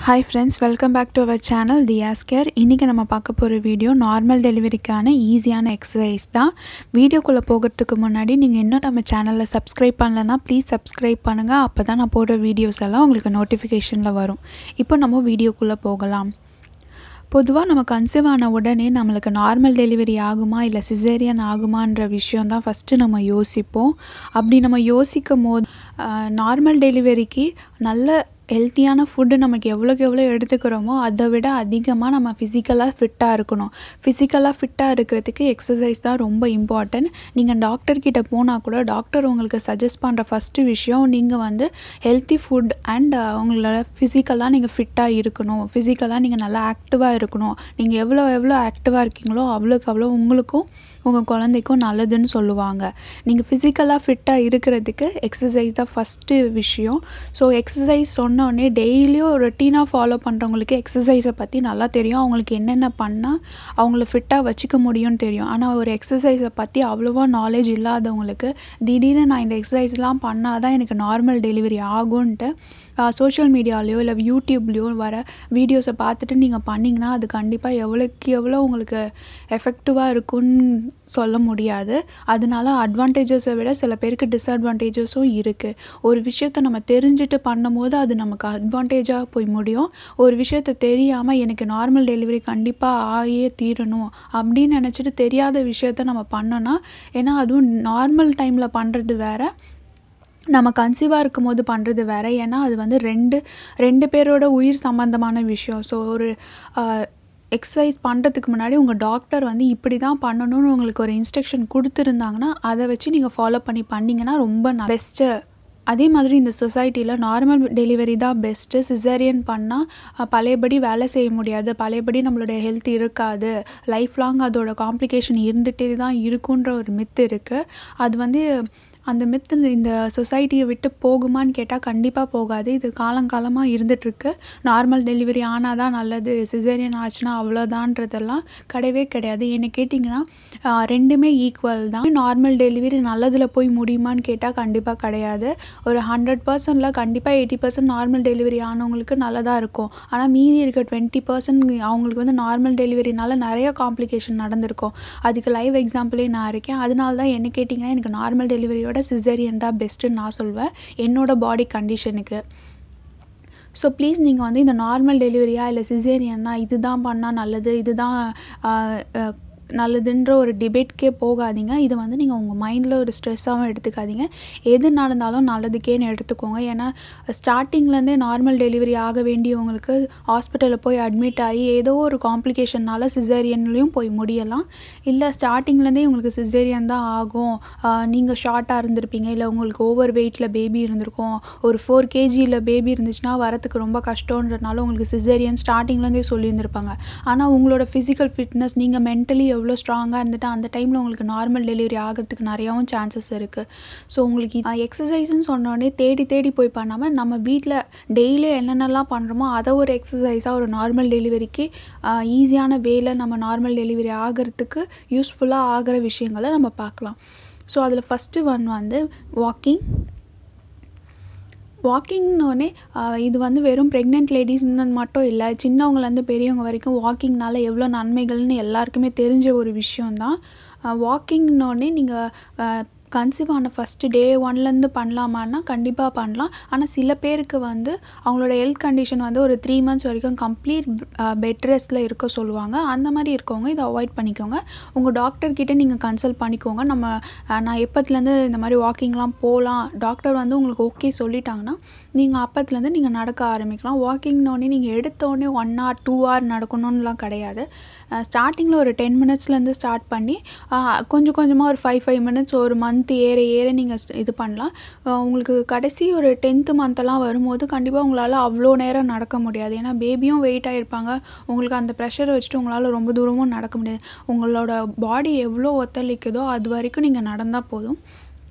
hi friends welcome back to our channel the care இன்றைக்கி நம்ம பார்க்க போகிற வீடியோ நார்மல் டெலிவரிக்கான ஈஸியான எக்ஸசைஸ் தான் வீடியோக்குள்ளே போகிறதுக்கு முன்னாடி நீங்கள் இன்னும் நம்ம சேனலில் சப்ஸ்கிரைப் பண்ணலன்னா ப்ளீஸ் சப்ஸ்கிரைப் பண்ணுங்கள் அப்போ தான் நான் போடுற வீடியோஸ் எல்லாம் உங்களுக்கு நோட்டிஃபிகேஷனில் வரும் இப்போ நம்ம வீடியோக்குள்ளே போகலாம் பொதுவாக நம்ம கன்சீவ் ஆன உடனே நம்மளுக்கு நார்மல் டெலிவரி ஆகுமா இல்லை சிசேரியன் ஆகுமான்ற விஷயம் தான் ஃபஸ்ட்டு நம்ம யோசிப்போம் அப்படி நம்ம யோசிக்கும் போது நார்மல் டெலிவரிக்கு நல்ல ஹெல்த்தியான ஃபுட்டு நமக்கு எவ்வளோக்கு எவ்வளோ எடுத்துக்கிறோமோ அதை விட அதிகமாக நம்ம ஃபிசிக்கலாக ஃபிட்டாக இருக்கணும் ஃபிசிக்கலாக ஃபிட்டாக இருக்கிறதுக்கு எக்ஸசைஸ் தான் ரொம்ப இம்பார்ட்டன்ட் நீங்கள் டாக்டர்கிட்ட போனால் கூட டாக்டர் உங்களுக்கு சஜஸ்ட் பண்ணுற ஃபஸ்ட்டு விஷயம் நீங்கள் வந்து ஹெல்த்தி ஃபுட் அண்ட் உங்களோட ஃபிசிக்கலாக நீங்கள் ஃபிட்டாக இருக்கணும் ஃபிசிக்கலாக நீங்கள் நல்லா ஆக்டிவாக இருக்கணும் நீங்கள் எவ்வளோ எவ்வளோ ஆக்டிவாக இருக்கீங்களோ அவ்வளோக்கு அவ்வளோ உங்களுக்கும் உங்கள் குழந்தைக்கும் நல்லதுன்னு சொல்லுவாங்க நீங்கள் ஃபிசிக்கலாக ஃபிட்டாக இருக்கிறதுக்கு எக்ஸசைஸ் தான் ஃபஸ்ட்டு விஷயம் ஸோ எக்ஸசைஸ் சொன்னோடனே டெய்லியும் ரொட்டீனாக ஃபாலோ பண்ணுறவங்களுக்கு எக்ஸசைஸை பற்றி நல்லா தெரியும் அவங்களுக்கு என்னென்ன பண்ணால் அவங்கள ஃபிட்டாக வச்சுக்க முடியும்னு தெரியும் ஆனால் ஒரு எக்ஸசைஸை பற்றி அவ்வளோவா நாலேஜ் இல்லாதவங்களுக்கு திடீர்னு நான் இந்த எக்ஸசைஸ்லாம் பண்ணால் தான் எனக்கு நார்மல் டெலிவரி ஆகும்ன்ட்டு சோஷியல் மீடியாலேயோ இல்லை யூடியூப்லேயோ வர வீடியோஸை பார்த்துட்டு நீங்கள் பண்ணிங்கன்னா அது கண்டிப்பாக எவ்வளோக்கு எவ்வளோ உங்களுக்கு எஃபெக்டிவாக இருக்குன்னு சொல்ல முடியாது அதனால அட்வான்டேஜஸை விட சில பேருக்கு டிஸ்அட்வான்டேஜஸும் இருக்குது ஒரு விஷயத்த நம்ம தெரிஞ்சுட்டு பண்ணும்போது அது நமக்கு அட்வான்டேஜாக போய் முடியும் ஒரு விஷயத்த தெரியாமல் எனக்கு நார்மல் டெலிவரி கண்டிப்பாக ஆகியே தீரணும் அப்படின்னு நினச்சிட்டு தெரியாத விஷயத்த நம்ம பண்ணோன்னா ஏன்னா அதுவும் நார்மல் டைமில் பண்ணுறது வேறு நம்ம கன்சீவாக இருக்கும் போது பண்ணுறது வேறு ஏன்னா அது வந்து ரெண்டு ரெண்டு பேரோட உயிர் சம்மந்தமான விஷயம் ஸோ ஒரு எக்ஸசைஸ் பண்ணுறதுக்கு முன்னாடி உங்கள் டாக்டர் வந்து இப்படி தான் பண்ணணும்னு உங்களுக்கு ஒரு இன்ஸ்ட்ரக்ஷன் கொடுத்துருந்தாங்கன்னா அதை வச்சு நீங்கள் ஃபாலோ பண்ணி பண்ணிங்கன்னா ரொம்ப பெஸ்ட்டு அதே மாதிரி இந்த சொசைட்டியில் நார்மல் டெலிவரி தான் பெஸ்ட்டு சிசேரியன் பண்ணால் பழையபடி வேலை செய்ய முடியாது பழையபடி நம்மளுடைய ஹெல்த் இருக்காது லைஃப் லாங் அதோட காம்ப்ளிகேஷன் இருந்துகிட்டே தான் இருக்குன்ற ஒரு மித்து இருக்குது அது வந்து அந்த மித்து இந்த சொசைட்டியை விட்டு போகுமான்னு கேட்டால் கண்டிப்பாக போகாது இது காலங்காலமாக இருந்துகிட்ருக்கு நார்மல் டெலிவரி ஆனால் தான் நல்லது சிசேரியன் ஆச்சுன்னா அவ்வளோதான்றதெல்லாம் கிடையவே கிடையாது என்ன கேட்டிங்கன்னா ரெண்டுமே ஈக்குவல் தான் நார்மல் டெலிவரி நல்லதில் போய் முடியுமான்னு கேட்டால் கண்டிப்பாக கிடையாது ஒரு ஹண்ட்ரட் பர்சன்டில் கண்டிப்பாக எயிட்டி பர்சன்ட் நார்மல் டெலிவரி ஆனவங்களுக்கு நல்லதாக இருக்கும் ஆனால் மீதி இருக்க டுவெண்ட்டி பர்சன்ட் அவங்களுக்கு வந்து நார்மல் டெலிவரினால நிறைய காம்ப்ளிகேஷன் நடந்திருக்கும் அதுக்கு லைவ் எக்ஸாம்பிளே நான் இருக்கேன் அதனால தான் என்ன கேட்டிங்கன்னா எனக்கு நார்மல் டெலிவரியோட விட சிசேரியன் தான் பெஸ்ட்டுன்னு நான் சொல்வேன் என்னோடய பாடி கண்டிஷனுக்கு ஸோ ப்ளீஸ் நீங்கள் வந்து இந்த நார்மல் டெலிவரியா இல்லை சிசேரியன்னா இது தான் பண்ணால் நல்லது இது தான் நல்லதுன்ற ஒரு டிபேட்கே போகாதீங்க இதை வந்து நீங்கள் உங்கள் மைண்டில் ஒரு ஸ்ட்ரெஸ்ஸாகவும் எடுத்துக்காதீங்க எது நடந்தாலும் நல்லதுக்கேன்னு எடுத்துக்கோங்க ஏன்னா ஸ்டார்டிங்லேருந்தே நார்மல் டெலிவரி ஆக வேண்டியவங்களுக்கு ஹாஸ்பிட்டலில் போய் அட்மிட் ஆகி ஏதோ ஒரு காம்ப்ளிகேஷனால் சிசேரியன்லேயும் போய் முடியலாம் இல்லை ஸ்டார்டிங்லேருந்தே உங்களுக்கு சிசேரியன் தான் ஆகும் நீங்கள் ஷார்ட்டாக இருந்திருப்பீங்க இல்லை உங்களுக்கு ஓவர் வெயிட்டில் பேபி இருந்திருக்கும் ஒரு ஃபோர் கேஜியில் பேபி இருந்துச்சுன்னா வரத்துக்கு ரொம்ப கஷ்டன்றனால உங்களுக்கு சிசேரியன் ஸ்டார்டிங்லேருந்தே சொல்லியிருந்திருப்பாங்க ஆனால் உங்களோட ஃபிசிக்கல் ஃபிட்னஸ் நீங்கள் மென்டலி எவ்வளோ ஸ்ட்ராங்காக இருந்துட்டு அந்த டைமில் உங்களுக்கு நார்மல் டெலிவரி ஆகிறதுக்கு நிறையாவும் சான்சஸ் இருக்குது ஸோ உங்களுக்கு எக்ஸசைஸ்னு சொன்னோடனே தேடி தேடி போய் பண்ணாமல் நம்ம வீட்டில் டெய்லி என்னென்னலாம் பண்ணுறோமோ அதை ஒரு எக்ஸசைஸாக ஒரு நார்மல் டெலிவரிக்கு ஈஸியான வேல நம்ம நார்மல் டெலிவரி ஆகிறதுக்கு யூஸ்ஃபுல்லாக ஆகிற விஷயங்களை நம்ம பார்க்கலாம் ஸோ அதில் ஃபஸ்ட்டு ஒன் வந்து வாக்கிங் வாக்கிங்னோடனே இது வந்து வெறும் ப்ரெக்னென்ட் லேடிஸ்னு மட்டும் இல்லை சின்னவங்கலேருந்து பெரியவங்க வரைக்கும் வாக்கிங்னால எவ்வளோ நன்மைகள்னு எல்லாருக்குமே தெரிஞ்ச ஒரு விஷயந்தான் வாக்கிங்னோடனே நீங்கள் கன்சீவ் ஆன ஃபஸ்ட்டு டே ஒன்லேருந்து பண்ணலாமான்னா கண்டிப்பாக பண்ணலாம் ஆனால் சில பேருக்கு வந்து அவங்களோட ஹெல்த் கண்டிஷன் வந்து ஒரு த்ரீ மந்த்ஸ் வரைக்கும் கம்ப்ளீட் பெட் ரெஸ்ட்டில் இருக்க சொல்லுவாங்க அந்த மாதிரி இருக்கவங்க இதை அவாய்ட் பண்ணிக்கோங்க உங்கள் டாக்டர்கிட்ட நீங்கள் கன்சல்ட் பண்ணிக்கோங்க நம்ம நான் எப்பத்துலேருந்து இந்த மாதிரி வாக்கிங்லாம் போகலாம் டாக்டர் வந்து உங்களுக்கு ஓகே சொல்லிட்டாங்கன்னா நீங்கள் அப்பத்துலேருந்து நீங்கள் நடக்க ஆரம்பிக்கலாம் வாக்கிங்னோடனே நீங்கள் எடுத்தோடனே ஒன் ஹவர் டூ ஹவர் நடக்கணும்லாம் கிடையாது ஸ்டார்டிங்கில் ஒரு டென் மினிட்ஸ்லேருந்து ஸ்டார்ட் பண்ணி கொஞ்சம் கொஞ்சமாக ஒரு ஃபைவ் ஃபைவ் மினிட்ஸ் ஒரு மந்த் ஏற ஏற நீங்கள் இது பண்ணலாம் உங்களுக்கு கடைசி ஒரு டென்த்து மந்த்தெல்லாம் வரும்போது கண்டிப்பாக உங்களால் அவ்வளோ நேரம் நடக்க முடியாது ஏன்னா பேபியும் வெயிட் ஆகிருப்பாங்க உங்களுக்கு அந்த ப்ரெஷரை வச்சுட்டு உங்களால் ரொம்ப தூரமும் நடக்க முடியாது உங்களோட பாடி எவ்வளோ ஒத்துழைக்குதோ அது வரைக்கும் நீங்கள் நடந்தால் போதும்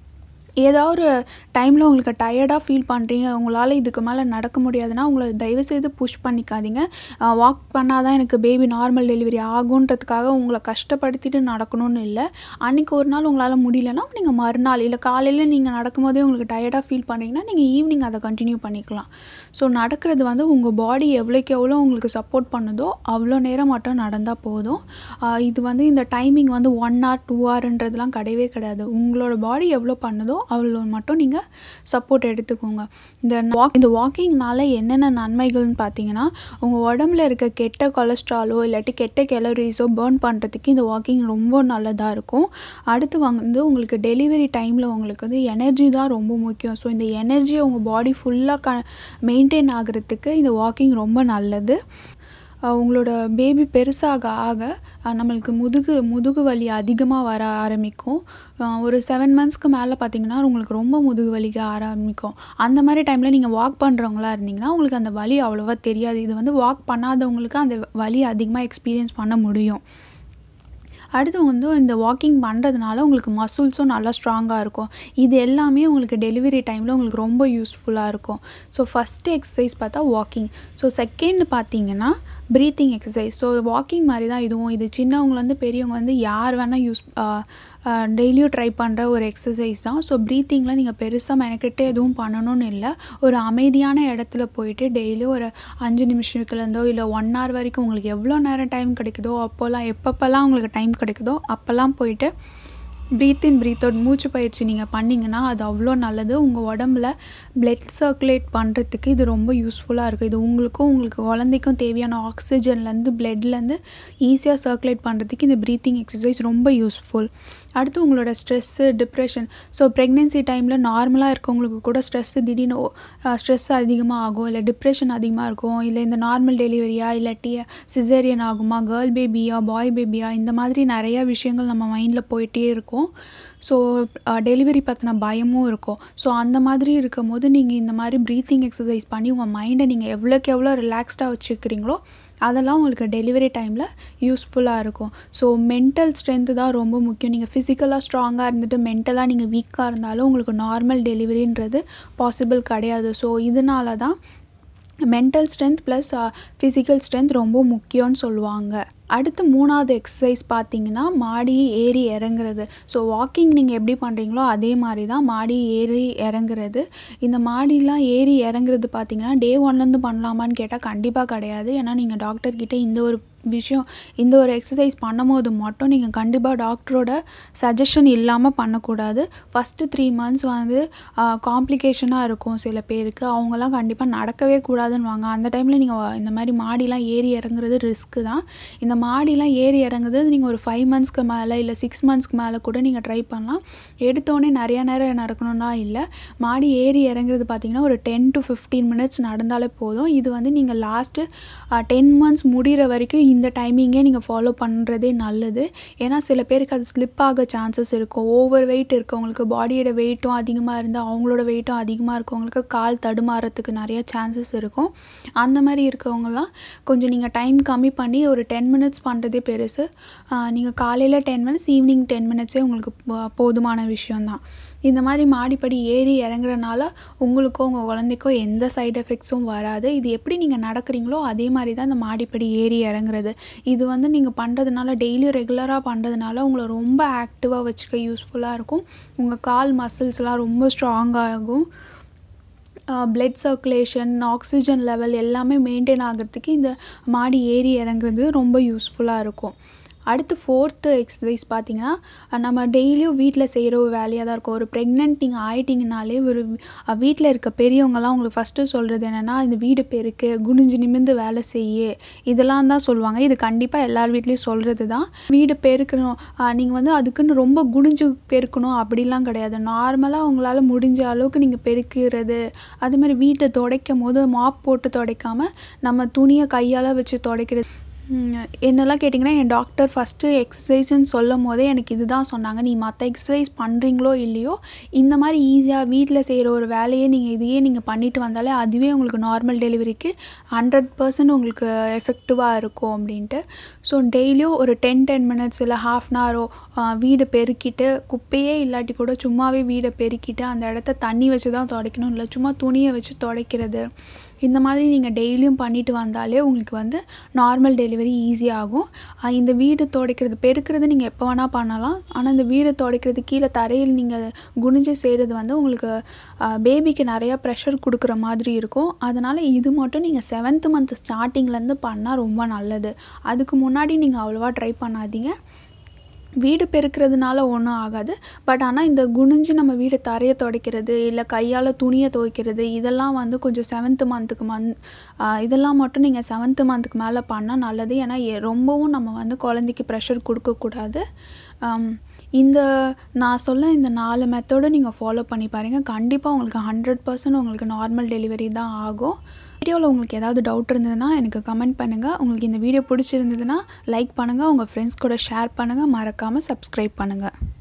ஏதாவது ஒரு டைமில் உங்களுக்கு டயர்டாக ஃபீல் பண்ணுறீங்க உங்களால் இதுக்கு மேலே நடக்க முடியாதுன்னா உங்களை தயவுசெய்து புஷ் பண்ணிக்காதீங்க வாக் பண்ணால் தான் எனக்கு பேபி நார்மல் டெலிவரி ஆகுன்றதுக்காக உங்களை கஷ்டப்படுத்திட்டு நடக்கணும்னு இல்லை அன்றைக்கி ஒரு நாள் உங்களால் முடியலன்னா நீங்கள் மறுநாள் இல்லை காலையில் நீங்கள் நடக்கும்போதே உங்களுக்கு டயர்டாக ஃபீல் பண்ணுறீங்கன்னா நீங்கள் ஈவினிங் அதை கண்டினியூ பண்ணிக்கலாம் ஸோ நடக்கிறது வந்து உங்கள் பாடி எவ்வளோக்கு எவ்வளோ உங்களுக்கு சப்போர்ட் பண்ணுதோ அவ்வளோ நேரம் மட்டும் நடந்தால் போதும் ஆஹ் இது வந்து இந்த டைமிங் வந்து ஒன் ஹவர் டூ ஹவர்ன்றதுலாம் கிடையவே கிடையாது உங்களோட பாடி எவ்வளோ பண்ணுதோ அவ்வளோ மட்டும் நீங்கள் சப்போர்ட் எடுத்துக்கோங்க இந்த வாக் இந்த வாக்கிங்னால என்னென்ன நன்மைகள்னு பார்த்தீங்கன்னா உங்கள் உடம்புல இருக்க கெட்ட கொலஸ்ட்ராலோ இல்லாட்டி கெட்ட கேலரிஸோ பேர்ன் பண்ணுறதுக்கு இந்த வாக்கிங் ரொம்ப நல்லதாக இருக்கும் அடுத்து வந்து உங்களுக்கு டெலிவரி டைமில் உங்களுக்கு வந்து எனர்ஜி தான் ரொம்ப முக்கியம் ஸோ இந்த எனர்ஜியை உங்கள் பாடி ஃபுல்லாக க மெயின்டைன் ஆகிறதுக்கு இந்த வாக்கிங் ரொம்ப நல்லது அஹ் உங்களோட பேபி பெருசாக ஆக அஹ் நம்மளுக்கு முதுகு முதுகு வலி அதிகமாக வர ஆரம்பிக்கும் அஹ் ஒரு செவன் மந்த்ஸ்க்கு மேலே பார்த்தீங்கன்னா உங்களுக்கு ரொம்ப முதுகு வலிக்க ஆரம்பிக்கும் அந்த மாதிரி டைமில் நீங்கள் வாக் பண்ணுறவங்களா இருந்தீங்கன்னா உங்களுக்கு அந்த வலி அவ்வளோவா தெரியாது இது வந்து வாக் பண்ணாதவங்களுக்கு அந்த வலி அதிகமாக எக்ஸ்பீரியன்ஸ் பண்ண முடியும் அடுத்து வந்து இந்த வாக்கிங் பண்ணுறதுனால உங்களுக்கு மசில்ஸும் நல்லா ஸ்ட்ராங்காக இருக்கும் இது எல்லாமே உங்களுக்கு டெலிவரி டைமில் உங்களுக்கு ரொம்ப யூஸ்ஃபுல்லாக இருக்கும் ஸோ ஃபஸ்ட்டு எக்ஸசைஸ் பார்த்தா வாக்கிங் ஸோ செகண்ட் பார்த்தீங்கன்னா ப்ரீத்திங் எக்ஸசைஸ் ஸோ வாக்கிங் மாதிரி தான் இதுவும் இது சின்னவங்கலேருந்து பெரியவங்க வந்து யார் வேணால் யூஸ் டெய்லியும் ட்ரை பண்ணுற ஒரு எக்ஸசைஸ் தான் ஸோ ப்ரீத்திங்கில் நீங்கள் பெருசாக மெனக்கிட்டு எதுவும் பண்ணணும்னு இல்லை ஒரு அமைதியான இடத்துல போயிட்டு டெய்லியும் ஒரு அஞ்சு நிமிஷத்துலேருந்தோ இல்லை ஒன் ஹவர் வரைக்கும் உங்களுக்கு எவ்வளோ நேரம் டைம் கிடைக்குதோ அப்போல்லாம் எப்பப்போல்லாம் உங்களுக்கு டைம் கிடைக்குதோ அப்போல்லாம் போயிட்டு ப்ரீத் இன் ப்ரீத் அவுட் மூச்சு பயிற்சி நீங்கள் பண்ணிங்கன்னா அது அவ்வளோ நல்லது உங்கள் உடம்புல பிளட் சர்க்குலேட் பண்ணுறதுக்கு இது ரொம்ப யூஸ்ஃபுல்லாக இருக்குது இது உங்களுக்கும் உங்களுக்கு குழந்தைக்கும் தேவையான ஆக்சிஜன்லேருந்து பிளட்லேருந்து ஈஸியாக சர்க்குலேட் பண்ணுறதுக்கு இந்த ப்ரீத்திங் எக்ஸசைஸ் ரொம்ப யூஸ்ஃபுல் அடுத்து உங்களோட ஸ்ட்ரெஸ்ஸு டிப்ரெஷன் ஸோ ப்ரெக்னென்சி டைமில் நார்மலாக இருக்கவங்களுக்கு கூட ஸ்ட்ரெஸ்ஸு திடீர்னு ஸ்ட்ரெஸ் அதிகமாக ஆகும் இல்லை டிப்ரெஷன் அதிகமாக இருக்கும் இல்லை இந்த நார்மல் டெலிவரியா இல்லாட்டி சிசேரியன் ஆகுமா கேர்ள் பேபியா பாய் பேபியா இந்த மாதிரி நிறையா விஷயங்கள் நம்ம மைண்டில் போயிட்டே இருக்கும் ஸோ டெலிவரி பற்றின பயமும் இருக்கும் ஸோ அந்த மாதிரி இருக்கும் போது நீங்கள் இந்த மாதிரி ப்ரீத்திங் எக்ஸசைஸ் பண்ணி உங்கள் மைண்டை நீங்கள் எவ்வளோக்கு எவ்வளோ ரிலாக்ஸ்டாக வச்சுக்கிறீங்களோ அதெல்லாம் உங்களுக்கு டெலிவரி டைமில் யூஸ்ஃபுல்லாக இருக்கும் ஸோ மென்டல் ஸ்ட்ரென்த்து தான் ரொம்ப முக்கியம் நீங்கள் ஃபிசிக்கலாக ஸ்ட்ராங்காக இருந்துட்டு மென்டலாக நீங்கள் வீக்காக இருந்தாலும் உங்களுக்கு நார்மல் டெலிவரின்றது பாசிபிள் கிடையாது ஸோ இதனால தான் mental strength plus physical strength ரொம்ப முக்கியம்னு சொல்லுவாங்க அடுத்து மூணாவது எக்ஸசைஸ் பார்த்தீங்கன்னா மாடி ஏறி இறங்குறது ஸோ வாக்கிங் நீங்கள் எப்படி பண்ணுறீங்களோ அதே மாதிரி தான் மாடி ஏறி இறங்குறது இந்த மாடிலாம் ஏறி இறங்குறது பார்த்தீங்கன்னா டே ஒன்லேருந்து பண்ணலாமான்னு கேட்டால் கண்டிப்பாக கிடையாது ஏன்னா நீங்கள் டாக்டர்கிட்ட இந்த ஒரு விஷயம் இந்த ஒரு எக்ஸசைஸ் பண்ணும்போது மட்டும் நீங்கள் கண்டிப்பாக டாக்டரோட சஜஷன் இல்லாமல் பண்ணக்கூடாது ஃபஸ்ட்டு த்ரீ மந்த்ஸ் வந்து காம்ப்ளிகேஷனாக இருக்கும் சில பேருக்கு அவங்களாம் கண்டிப்பாக நடக்கவே கூடாதுன்னுவாங்க அந்த டைமில் நீங்கள் இந்த மாதிரி மாடிலாம் ஏறி இறங்குறது ரிஸ்க்கு தான் இந்த மாடிலாம் ஏறி இறங்குறது நீங்கள் ஒரு ஃபைவ் மந்த்ஸ்க்கு மேலே இல்லை சிக்ஸ் மந்த்ஸ்க்கு மேலே கூட நீங்கள் ட்ரை பண்ணலாம் எடுத்தோடனே நிறையா நேரம் நடக்கணும்னா இல்லை மாடி ஏறி இறங்குறது பார்த்தீங்கன்னா ஒரு டென் டு ஃபிஃப்டீன் மினிட்ஸ் நடந்தாலே போதும் இது வந்து நீங்கள் லாஸ்ட்டு டென் மந்த்ஸ் முடிகிற வரைக்கும் இந்த டைமிங்கே நீங்கள் ஃபாலோ பண்ணுறதே நல்லது ஏன்னா சில பேருக்கு அது ஸ்லிப் ஆக சான்சஸ் இருக்கும் ஓவர் வெயிட் இருக்கவங்களுக்கு பாடியோட வெயிட்டும் அதிகமாக இருந்தால் அவங்களோட வெயிட்டும் அதிகமாக இருக்கவங்களுக்கு கால் தடுமாறத்துக்கு நிறைய சான்சஸ் இருக்கும் அந்த மாதிரி இருக்கவங்கலாம் கொஞ்சம் நீங்கள் டைம் கம்மி பண்ணி ஒரு டென் மினிட்ஸ் பண்ணுறதே பெருசு நீங்கள் காலையில் டென் மினிட்ஸ் ஈவினிங் டென் மினிட்ஸே உங்களுக்கு போ- போதுமான விஷயந்தான் இந்த மாதிரி மாடிப்படி ஏறி இறங்குறனால உங்களுக்கோ உங்கள் குழந்தைக்கோ எந்த சைடு எஃபெக்ட்ஸும் வராது இது எப்படி நீங்கள் நடக்கிறீங்களோ அதே மாதிரி தான் இந்த மாடிப்படி ஏறி இறங்குறது இது வந்து நீங்கள் பண்ணுறதுனால டெய்லியும் ரெகுலராக பண்ணுறதுனால உங்களை ரொம்ப ஆக்டிவாக வச்சுக்க யூஸ்ஃபுல்லாக இருக்கும் உங்கள் கால் மசில்ஸ்லாம் ரொம்ப ஸ்ட்ராங்காகும் பிளட் சர்க்குலேஷன் ஆக்சிஜன் லெவல் எல்லாமே மெயின்டைன் ஆகிறதுக்கு இந்த மாடி ஏறி இறங்குறது ரொம்ப யூஸ்ஃபுல்லாக இருக்கும் அடுத்து ஃபோர்த்து எக்ஸசைஸ் பார்த்தீங்கன்னா அஹ் நம்ம டெய்லியும் வீட்டில் செய்கிற ஒரு வேலையாக தான் இருக்கும் ஒரு ப்ரெக்னென்ட் நீங்கள் ஆயிட்டீங்கனாலே ஒரு வீட்டில் இருக்க பெரியவங்கலாம் உங்களுக்கு ஃபஸ்ட்டு சொல்கிறது என்னென்னா இந்த வீடு பெருக்கு குனிஞ்சு நிமிர்ந்து வேலை செய்ய இதெல்லாம் தான் சொல்லுவாங்க இது கண்டிப்பாக எல்லார் வீட்லேயும் சொல்கிறது தான் வீடு பெருக்கணும் நீங்கள் வந்து அதுக்குன்னு ரொம்ப குனிஞ்சு பெருக்கணும் அப்படிலாம் கிடையாது நார்மலாக உங்களால் முடிஞ்ச அளவுக்கு நீங்கள் பெருக்கிறது அது மாதிரி வீட்டை துடைக்கும் போது மாப் போட்டு துடைக்காம நம்ம துணியை கையால் வச்சு துடைக்கிறது ம், என்னெல்லாம் கேட்டிங்கன்னா என் டாக்டர் ஃபஸ்ட்டு எக்ஸசைஸ்ன்னு சொல்லும் போதே எனக்கு இதுதான் சொன்னாங்க நீ மற்ற எக்ஸசைஸ் பண்ணுறீங்களோ இல்லையோ இந்த மாதிரி ஈஸியாக வீட்டில் செய்கிற ஒரு வேலையே நீங்கள் இதையே நீங்கள் பண்ணிட்டு வந்தாலே அதுவே உங்களுக்கு நார்மல் டெலிவரிக்கு ஹண்ட்ரட் பர்சன்ட் உங்களுக்கு எஃபெக்டிவாக இருக்கும் அப்படின்ட்டு ஸோ டெய்லியும் ஒரு டென் டென் மினிட்ஸ் இல்லை ஹாஃப் அன் ஹவரோ வீடு பெருக்கிட்டு குப்பையே இல்லாட்டி கூட சும்மாவே வீடை பெருக்கிட்டு அந்த இடத்த தண்ணி வச்சு தான் துடைக்கணும் இல்லை சும்மா துணியை வச்சு துடைக்கிறது இந்த மாதிரி நீங்கள் டெய்லியும் பண்ணிட்டு வந்தாலே உங்களுக்கு வந்து நார்மல் டெலிவரி ஈஸியாகும் அஹ் இந்த வீடு துடைக்கிறது பெருக்கிறது நீங்கள் எப்போ வேணால் பண்ணலாம் ஆனால் இந்த வீடு துடைக்கிறது கீழே தரையில் நீங்கள் குனிஞ்சு செய்கிறது வந்து உங்களுக்கு பேபிக்கு நிறையா ப்ரெஷர் கொடுக்குற மாதிரி இருக்கும் அதனால் இது மட்டும் நீங்கள் செவன்த் மந்த் ஸ்டார்டிங்லேருந்து பண்ணால் ரொம்ப நல்லது அதுக்கு முன்னாடி நீங்கள் அவ்வளோவா ட்ரை பண்ணாதீங்க வீடு பெருக்கிறதுனால ஒன்றும் ஆகாது பட் ஆனால் இந்த குனிஞ்சு நம்ம வீடு தரையை துடைக்கிறது இல்லை கையால் துணியை துவைக்கிறது இதெல்லாம் வந்து கொஞ்சம் செவன்த்து மந்த்துக்கு மந் இதெல்லாம் மட்டும் நீங்கள் செவன்த்து மந்த்துக்கு மேலே பண்ணால் நல்லது ஏன்னா எ- ரொம்பவும் நம்ம வந்து குழந்தைக்கு ப்ரெஷர் கொடுக்கக்கூடாது ஆம், இந்த நான் சொல்ல இந்த நாலு மெத்தடும் நீங்கள் ஃபாலோ பண்ணி பாருங்கள் கண்டிப்பாக உங்களுக்கு ஹண்ட்ரட் பர்சன்ட் உங்களுக்கு நார்மல் டெலிவரி தான் ஆகும் வீடியோவில் உங்களுக்கு ஏதாவது டவுட் இருந்ததுன்னா எனக்கு கமெண்ட் பண்ணுங்கள் உங்களுக்கு இந்த வீடியோ பிடிச்சிருந்ததுன்னா லைக் பண்ணுங்கள் உங்கள் ஃப்ரெண்ட்ஸ் கூட ஷேர் பண்ணுங்கள் மறக்காமல் சப்ஸ்கிரைப் பண்ணுங்கள்